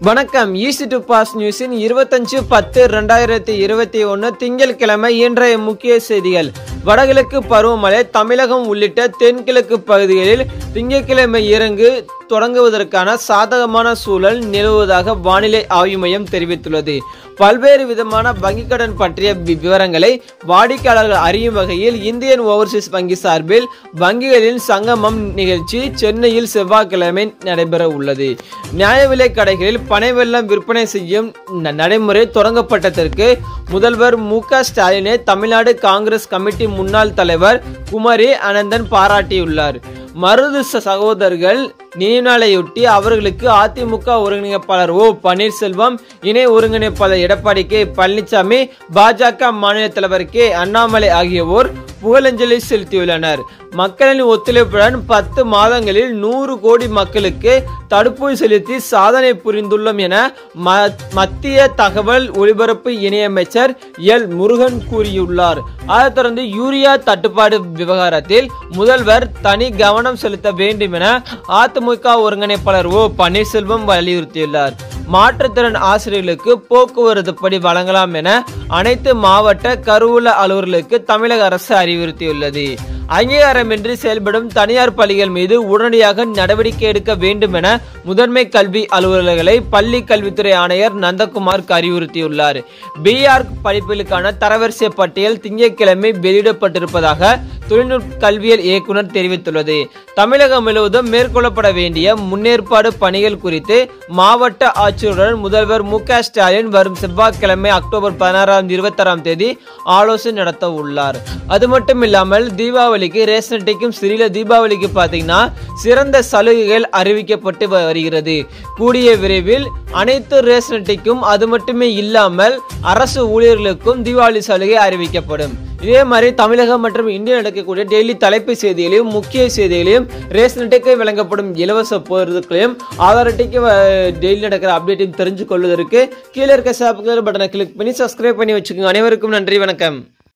வணக்கம் easy to pass நியூஸின் இருபத்தஞ்சு பத்து ரெண்டாயிரத்தி இருபத்தி ஒன்று திங்கட்கிழமை இன்றைய முக்கிய செய்திகள் வடகிழக்கு பருவமழை தமிழகம் உள்ளிட்ட தென்கிழக்கு பகுதிகளில் திங்கட்கிழமை இறங்கு தொடங்குவதற்கான சாதகமான சூழல் நிலவுவதாக வானிலை ஆய்வு மையம் தெரிவித்துள்ளது பல்வேறு விதமான வங்கிக் கடன் பற்றிய வி- விவரங்களை வாடிக்கையாளர்கள் அறியும் வகையில் இந்தியன் ஓவர்சீஸ் வங்கி சார்பில் வங்கிகளின் சங்கமம் நிகழ்ச்சி சென்னையில் செவ்வாய்க்கிழமை நடைபெற உள்ளது நியாய விலை கடைகளில் பனை வெல்லம் விற்பனை செய்யும் ந- நடைமுறை தொடங்கப்பட்டதற்கு முதல்வர் மு க ஸ்டாலினை தமிழ்நாடு காங்கிரஸ் கமிட்டி முன்னாள் தலைவர் குமரி அனந்தன் பாராட்டியுள்ளார் மருது ச- சகோதரர்கள் நினைவுநாளையொட்டி அவர்களுக்கு அதிமுக ஒருங்கிணைப்பாளர் ஓ பன்னீர்செல்வம் இணை ஒருங்கிணைப்பாளர் எடப்பாடி கே பழனிசாமி பாஜக மாநில தலைவர் கே அண்ணாமலை ஆகியோர் புகழஞ்சலி செலுத்தியுள்ளனர் மக்களின் ஒத்துழைப்புடன் பத்து மாதங்களில் நூறு கோடி மக்களுக்கு தடுப்பூசி செலுத்தி சாதனை புரிந்துள்ளோம் என ம- மத்திய தகவல் ஒலிபரப்பு இணையமைச்சர் எல் முருகன் கூறியுள்ளார் அதைத் தொடர்ந்து யூரியா தட்டுப்பாடு விவகாரத்தில் முதல்வர் தனி கவனம் செலுத்த வேண்டும் என அதிமுக ஒருங்கிணைப்பாளர் ஓ பன்னீர்செல்வம் வலியுறுத்தியுள்ளார் மாற்றுத்திறன் ஆசிரியர்களுக்கு போக்குவரத்து படி வழங்கலாம் என அனைத்து மாவட்ட கருவூல அலுவலர்களுக்கு தமிழக அரசு அறிவுறுத்தியுள்ளது அங்கீகாரமின்றி செயல்படும் தனியார் பள்ளிகள் மீது உடனடியாக நடவடிக்கை எடுக்க வேண்டும் என முதன்மை கல்வி அலுவலர்களை பள்ளி கல்வித்துறை ஆணையர் நந்தகுமார் அறிவுறுத்தியுள்ளார் பிஆர் படிப்புகளுக்கான தரவரிசை பட்டியல் திங்கட்கிழமை வெளியிடப்பட்டிருப்பதாக தொழில்நுட்ப கல்வியல் இயக்குனர் தெரிவித்துள்ளது தமிழகம் முழுவதும் மேற்கொள்ளப்பட வேண்டிய முன்னேற்பாடு பணிகள் குறித்து மாவட்ட ஆட்சியருடன் முதல்வர் மு க ஸ்டாலின் வரும் செவ்வாய்க்கிழமை அக்டோபர் பதினாறாம் இருபத்தாறாம் தேதி ஆலோசனை நடத்த உள்ளார் அது மட்டும் இல்லாமல் தீபாவளிக்கு ரேஷன் அட்டைக்கும் சிறில தீபாவளிக்கு பார்த்தீங்கன்னா சிறந்த சலுகைகள் அறிவிக்கப்பட்டு வ- வருகிறது கூடிய விரைவில் அனைத்து ரேஷன் அட்டைக்கும் அது மட்டுமே இல்லாமல் அரசு ஊழியர்களுக்கும் தீபாவளி சலுகை அறிவிக்கப்படும் இதே மாதிரி தமிழகம் மற்றும் இந்தியா நடக்கக்கூடிய டெய்லி தலைப்பு செய்திகளையும் முக்கிய செய்திகளையும் ரேஷன் அட்டைக்கு வழங்கப்படும் இலவச பொருட்களையும் ஆதார் அட்டைக்கு டெய்லி நடக்கிற அப்டேட்டையும் தெரிஞ்சு கொள்வதற்கு கீழே இருக்க சாப்புகள் பட்டனை கிளிக் பண்ணி சப்ஸ்கிரைப் பண்ணி வச்சுக்கோங்க அனைவருக்கும் நன்றி வணக்கம்